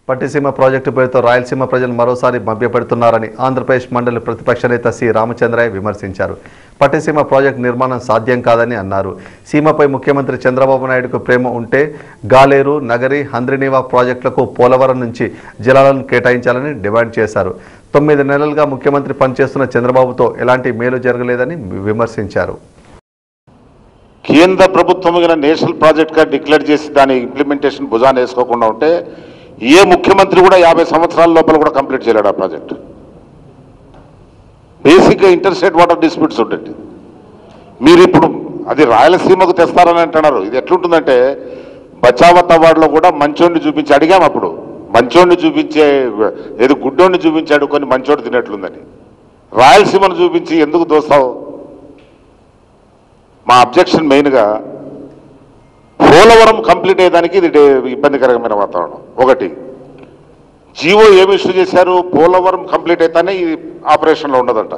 Pattiseema project పేరుతో రాయలసీమ ప్రజలు మరోసారి మభ్యపెడుతున్నారని ఆంధ్రప్రదేశ్ మండలి ప్రతిపక్ష నేత సి రామచంద్రయ్య విమర్శించారు పట్టిసీమ ప్రాజెక్టు నిర్మాణం సాధ్యం కాదని అన్నారు సీమపై ముఖ్యమంత్రి చంద్రబాబు నాయుడుకు ప్రేమ ఉంటే గాలేరు నగరి హంద్రినీవా ప్రాజెక్టులకు పోలవరం నుంచి జలాలను కేటాయించాలని డిమాండ్ చేశారు తొమ్మిది నెలలుగా ముఖ్యమంత్రి పనిచేస్తున్న చంద్రబాబుతో ఎలాంటి మేలు జరగలేదని విమర్శించారు కేంద్ర ప్రభుత్వం మీద నేషనల్ ప్రాజెక్ట్గా డిక్లేర్ చేసి దాని ఇంప్లిమెంటేషన్ భుజాన వేసుకోకుండా ఉంటే ఏ ముఖ్యమంత్రి కూడా యాభై సంవత్సరాల లోపల కూడా కంప్లీట్ చేయలేడు ఆ ప్రాజెక్ట్ బేసిక్గా ఇంటర్ స్టేట్ వాటర్ డిస్ప్యూట్స్ ఉంటుంది మీరు ఇప్పుడు అది రాయలసీమకు తెస్తారని అంటున్నారు ఇది ఎట్లుంటుందంటే బచావత్ అవార్డులో కూడా మంచోడిని చూపించి అడిగాం అప్పుడు మంచోడిని చూపించే ఏదో గుడ్డోడిని చూపించాడు కొన్ని మంచోడు తినట్లుందని రాయలసీమను చూపించి ఎందుకు దోస్తావు మా అబ్జెక్షన్ మెయిన్గా పోలవరం కంప్లీట్ అయ్యేదానికి ఇది డే- ఇబ్బందికరమైన వాతావరణం ఒకటి జీవో ఏమి ఇష్యూ చేశారు పోలవరం కంప్లీట్ అయితేనే ఈ ఆపరేషన్లో ఉండదంట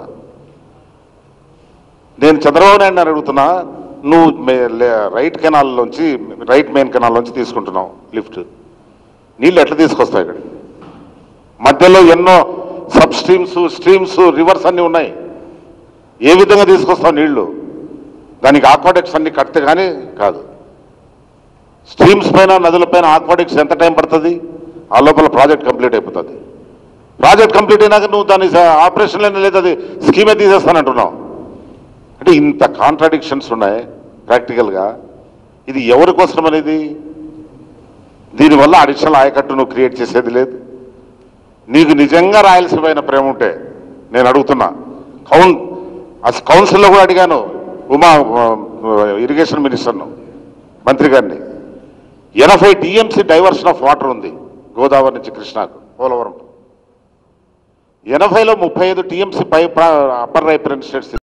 నేను చంద్రబాబు నాయుడు అడుగుతున్నా నువ్వు మే- లే- రైట్ కెనాల్లోంచి రైట్ మెయిన్ కెనాల్లోంచి తీసుకుంటున్నావు లిఫ్ట్ నీళ్ళు ఎట్లా తీసుకొస్తాయి ఇక్కడ మధ్యలో ఎన్నో సబ్ స్ట్రీమ్స్ స్ట్రీమ్స్ రివర్స్ అన్నీ ఉన్నాయి ఏ విధంగా తీసుకొస్తావు నీళ్లు దానికి ఆక్వాటిక్స్ అన్ని కడితే కానీ కాదు స్ట్రీమ్స్ పైన నదుల పైన ఆక్వాటిక్స్ ఎంత టైం పడుతుంది ఆ లోపల ప్రాజెక్ట్ కంప్లీట్ అయిపోతుంది ప్రాజెక్ట్ కంప్లీట్ అయినాక నువ్వు దాని ఆపరేషన్ లేదు అది స్కీమే తీసేస్తానంటున్నావు అంటే ఇంత కాంట్రాడిక్షన్స్ ఉన్నాయి ప్రాక్టికల్గా ఇది ఎవరి కోసం అనేది దీనివల్ల అడిషనల్ ఆయకట్టు నువ్వు క్రియేట్ చేసేది లేదు నీకు నిజంగా రాయలసీమైన ప్రేమ ఉంటే నేను అడుగుతున్నా కౌన్ అసలు కౌన్సిల్లో కూడా అడిగాను ఉమా ఆ, ఇరిగేషన్ మినిస్టర్ను మంత్రి గారిని ఎనభై టీఎంసీ డైవర్షన్ ఆఫ్ వాటర్ ఉంది గోదావరి నుంచి కృష్ణాకు పోలవరం ఎనభైలో ముప్పై ఐదు టీఎంసీ పై అప్పర్ రైపరెంట్ స్టేట్స్